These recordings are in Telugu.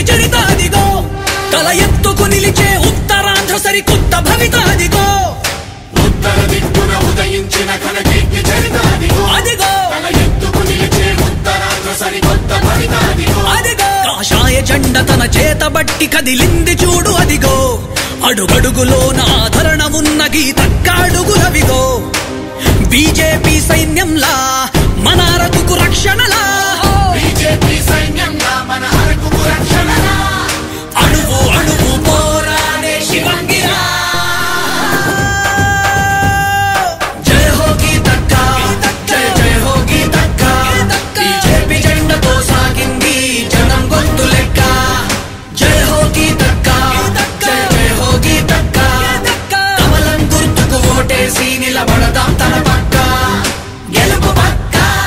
చరిత అదిగో తల ఎత్తుకు నిలిచే ఉత్తరాంధ్ర సరికొత్త భవిత అదిగో ఉత్తర దిక్కున ఉదయించిన ఘనకీర్తి చరిత అదిగో అదిగో తల ఎత్తుకు నిలిచే ఉత్తరాంధ్ర సరికొత్త భవిత అదిగో అదిగో కాషాయ జెండ తన చేతబట్టి కదిలింది చూడు అదిగో అడుగడుగులోన ఆధరణ ఉన్న గీతక్కాడుగులవిగో బీజేపీ సైన్యంలా మన అరకుకు రక్షణలా బీజేపీ సైన్యంగా మన అరకుకు రక్షణగా అణువు అణువు పోరాడే శివంగిరా జయ హో గీతక్క జయ జయ హో గీతక్క బీజేపీ జెండతో సాగింది జనం గొంతు లెక్క జయ హో గీతక్క జయ జయ హో గీతక్క కమలం గుర్తుకు ఓటేసి నిలబడదాం తన పక్క గెలుపు పక్క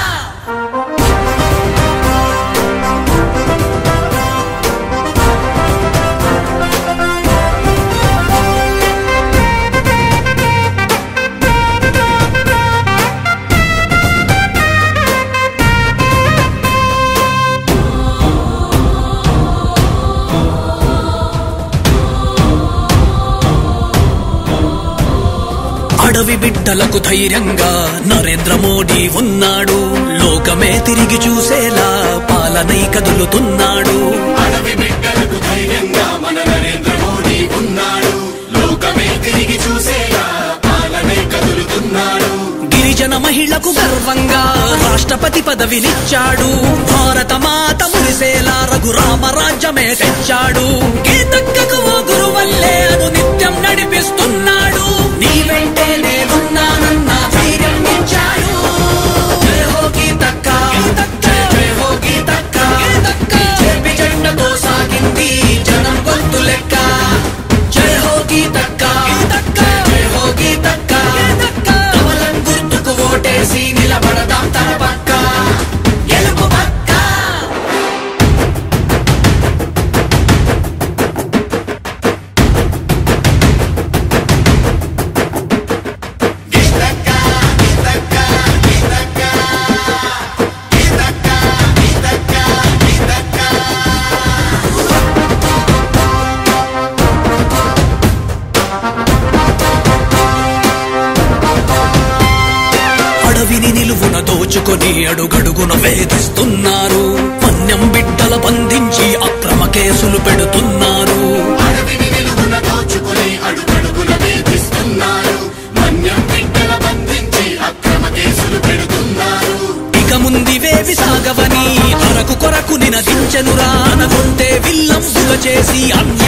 అడవి బిడ్డలకు ధైర్యంగా నరేంద్ర మోడీ ఉన్నాడు లోకమే తిరిగి చూసేలా పాలనై కదులుతున్నాడు అడవి బిడ్డలకు ధైర్యంగా మన నరేంద్ర మోడీ ఉన్నాడు లోకమే తిరిగి చూసేలా పాలనే కదులుతున్నాడు గిరిజన మహిళకు గర్వంగా రాష్ట్రపతి పదవినిచ్చాడు భారత మాత మురిసేలా రఘురామ రాజ్యమే తెచ్చాడు గీతక్కకు ఓ గురువల్లే అను నిత్యం నడిపిస్తున్నాడు నీ వెంటే నేనున్నానన్న ధైర్యం ఇచ్చాడు జయ హో గీతక్క జయ జయ హో గీతక్క బీజేపీ జెండతో సాగింది జనం గొంతు లెక్క జయ హో గీతక్క జయ జయ హో గీతక్క కమలం గుర్తుకు ఓటేసి నిలబడదాం తన పక్క గెలుపు పక్క గీతక్క గీతక్క గీతక్క గీతక్క గీతక్క గీతక్క అడవిని నిలువున దోచుకొని అడుగడుగున వేధిస్తున్నారు వన్యం బిడ్డల బంధించి అక్రమ కేసులు పెడుతున్నారు అడవిని నిలువున దోచుకుని అడుగడుగున వేధిస్తున్నారు మన్యం బిడ్డల బంధించి అక్రమ కేసులు పెడుతున్నారు ఇక ముందివేవి సాగవని అరకు కొరకు నినదించెనురా అనకుంటే విల్లంబుగ చేసి అన్న